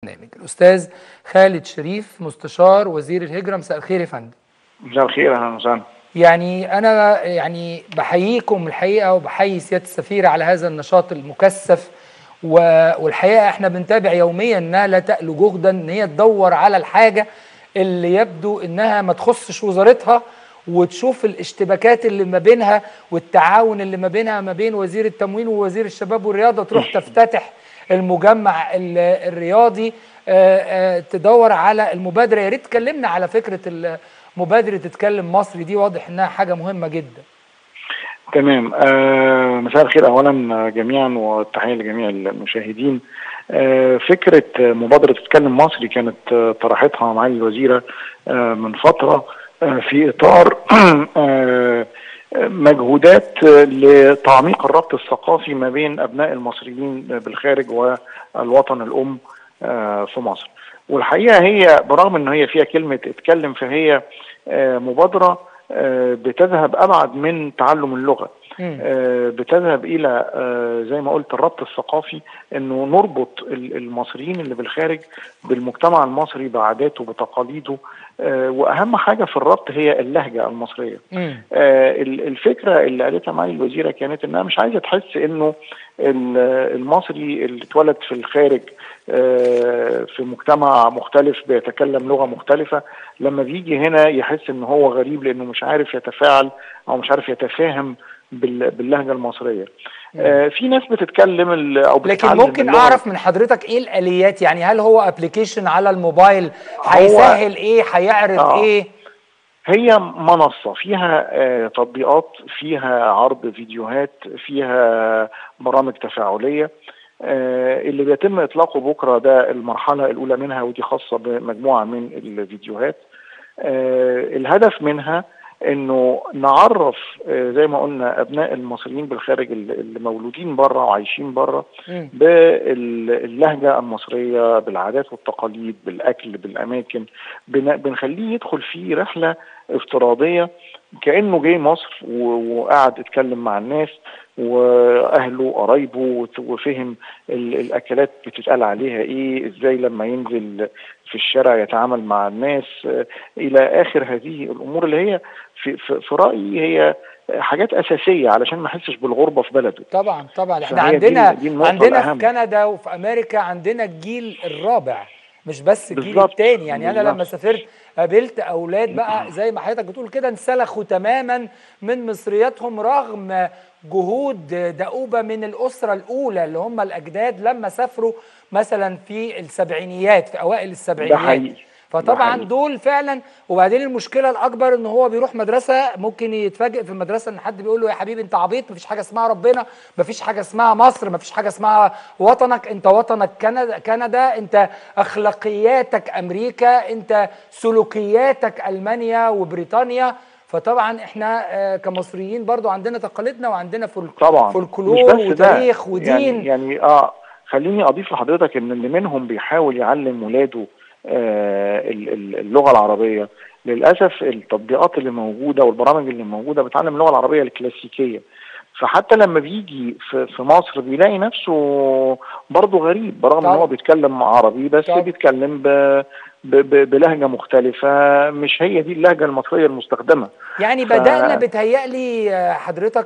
البرنامج الاستاذ خالد شريف مستشار وزير الهجره مساء الخير يا فندم مساء الخير اهلا وسهلا يعني انا يعني بحييكم الحقيقه وبحيي سياده السفيره على هذا النشاط المكثف والحقيقه احنا بنتابع يوميا انها لا تألو جهدا ان هي تدور على الحاجه اللي يبدو انها ما تخصش وزارتها وتشوف الاشتباكات اللي ما بينها والتعاون اللي ما بينها ما بين وزير التموين ووزير الشباب والرياضه تروح تفتتح المجمع الرياضي تدور على المبادره يا ريت تكلمنا على فكره مبادره تتكلم مصري دي واضح انها حاجه مهمه جدا تمام آه مساء الخير اولا جميعا والتحيه لجميع المشاهدين آه فكره مبادره تتكلم مصري كانت طرحتها معالي الوزيره آه من فتره آه في اطار آه مجهودات لتعميق الربط الثقافي ما بين ابناء المصريين بالخارج والوطن الام آه في مصر والحقيقه هي برغم ان هي فيها كلمه اتكلم فهي آه مبادره آه بتذهب ابعد من تعلم اللغه بتذهب الى زي ما قلت الربط الثقافي انه نربط المصريين اللي بالخارج بالمجتمع المصري بعاداته بتقاليده واهم حاجه في الربط هي اللهجه المصريه الفكره اللي قالتها معالي الوزيره كانت انها مش عايزه تحس انه المصري اللي اتولد في الخارج في مجتمع مختلف بيتكلم لغه مختلفه لما بيجي هنا يحس ان هو غريب لانه مش عارف يتفاعل او مش عارف يتفاهم باللهجه المصريه آه في ناس بتتكلم او لكن ممكن اعرف من حضرتك ايه الاليات يعني هل هو ابلكيشن على الموبايل هيسهل ايه هيعرض آه ايه هي منصة فيها آه تطبيقات فيها عرض فيديوهات فيها برامج تفاعلية آه اللي بيتم إطلاقه بكرة ده المرحلة الأولى منها ودي خاصة بمجموعة من الفيديوهات آه الهدف منها انه نعرف زي ما قلنا ابناء المصريين بالخارج اللي مولودين بره وعايشين بره باللهجه المصريه بالعادات والتقاليد بالاكل بالاماكن بنخليه يدخل في رحله افتراضيه كانه جاي مصر وقعد يتكلم مع الناس واهله وقرايبه وفهم الاكلات بتتقال عليها ايه ازاي لما ينزل في الشارع يتعامل مع الناس الى اخر هذه الامور اللي هي في, في, في رايي هي حاجات اساسيه علشان ما يحسش بالغربه في بلده طبعا طبعا احنا عندنا دي دي عندنا الأهم. في كندا وفي امريكا عندنا الجيل الرابع مش بس الجيل الثاني يعني بالزبط. انا لما سافرت قابلت اولاد بقى زي ما حضرتك بتقول كده انسلخوا تماما من مصرياتهم رغم جهود دؤوبه من الاسره الاولى اللي هم الاجداد لما سافروا مثلا في السبعينيات في اوائل السبعينيات فطبعا دول فعلا وبعدين المشكله الاكبر ان هو بيروح مدرسه ممكن يتفاجئ في المدرسه ان حد بيقول له يا حبيبي انت عبيط مفيش حاجه اسمها ربنا مفيش حاجه اسمها مصر مفيش حاجه اسمها وطنك انت وطنك كندا كندا انت اخلاقياتك امريكا انت سلوكياتك المانيا وبريطانيا فطبعا احنا كمصريين برضو عندنا تقاليدنا وعندنا فولكلور وتاريخ ودين يعني, يعني اه خليني اضيف لحضرتك ان اللي منهم بيحاول يعلم ولاده آه اللغه العربيه للاسف التطبيقات اللي موجوده والبرامج اللي موجوده بتعلم اللغه العربيه الكلاسيكيه فحتى لما بيجي في, في مصر بيلاقي نفسه برضه غريب برغم ان هو بيتكلم عربي بس طب. بيتكلم ب بلهجه مختلفه مش هي دي اللهجه المصريه المستخدمه يعني بدانا ف... بتهيألي حضرتك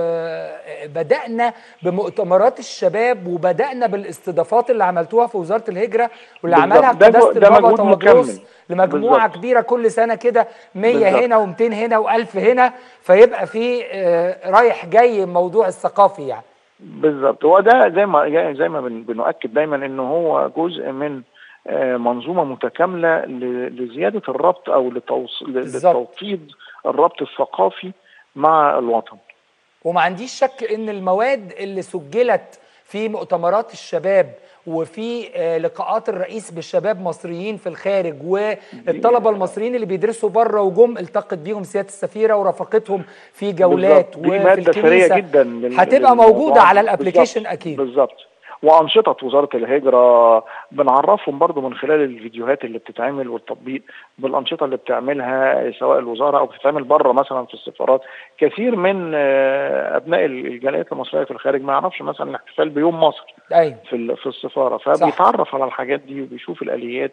بدانا بمؤتمرات الشباب وبدانا بالاستضافات اللي عملتوها في وزاره الهجره واللي عملها في قداسه البابا توادروس لمجموعه بالزبط. كبيره كل سنه كده 100 هنا و200 هنا و1000 هنا فيبقى في رايح جاي موضوع الثقافي يعني بالظبط هو ده زي ما زي ما بنؤكد دايما انه هو جزء من منظومه متكامله لزياده الربط او لتوطيد الربط الثقافي مع الوطن. وما عنديش شك ان المواد اللي سجلت في مؤتمرات الشباب وفي لقاءات الرئيس بالشباب مصريين في الخارج والطلبه المصريين اللي بيدرسوا بره وجم التقت بيهم سياده السفيره ورافقتهم في جولات وفي الكنيسه جدا هتبقى موجوده على الابلكيشن اكيد بالظبط وانشطه وزاره الهجره بنعرفهم برضو من خلال الفيديوهات اللي بتتعمل والتطبيق بالانشطه اللي بتعملها سواء الوزاره او بتتعمل بره مثلا في السفارات كثير من ابناء الجاليات المصريه في الخارج ما يعرفش مثلا الاحتفال بيوم مصر أيوة. في في السفاره فبيتعرف على الحاجات دي وبيشوف الاليات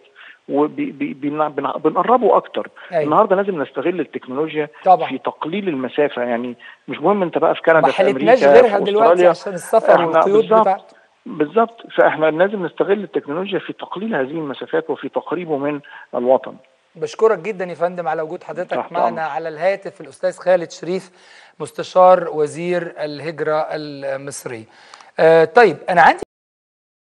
وبنقربه اكتر أيوة. النهارده لازم نستغل التكنولوجيا طبعا. في تقليل المسافه يعني مش مهم انت بقى في كندا ما في امريكا حلتناش غيرها في دلوقتي أستراليا. عشان السفر إحنا والقيود بالظبط. بتاعته بالظبط فاحنا لازم نستغل التكنولوجيا في تقليل هذه المسافات وفي تقريبه من الوطن بشكرك جدا يا فندم على وجود حضرتك تحت معنا أمرك. على الهاتف الاستاذ خالد شريف مستشار وزير الهجره المصري. آه طيب انا عندي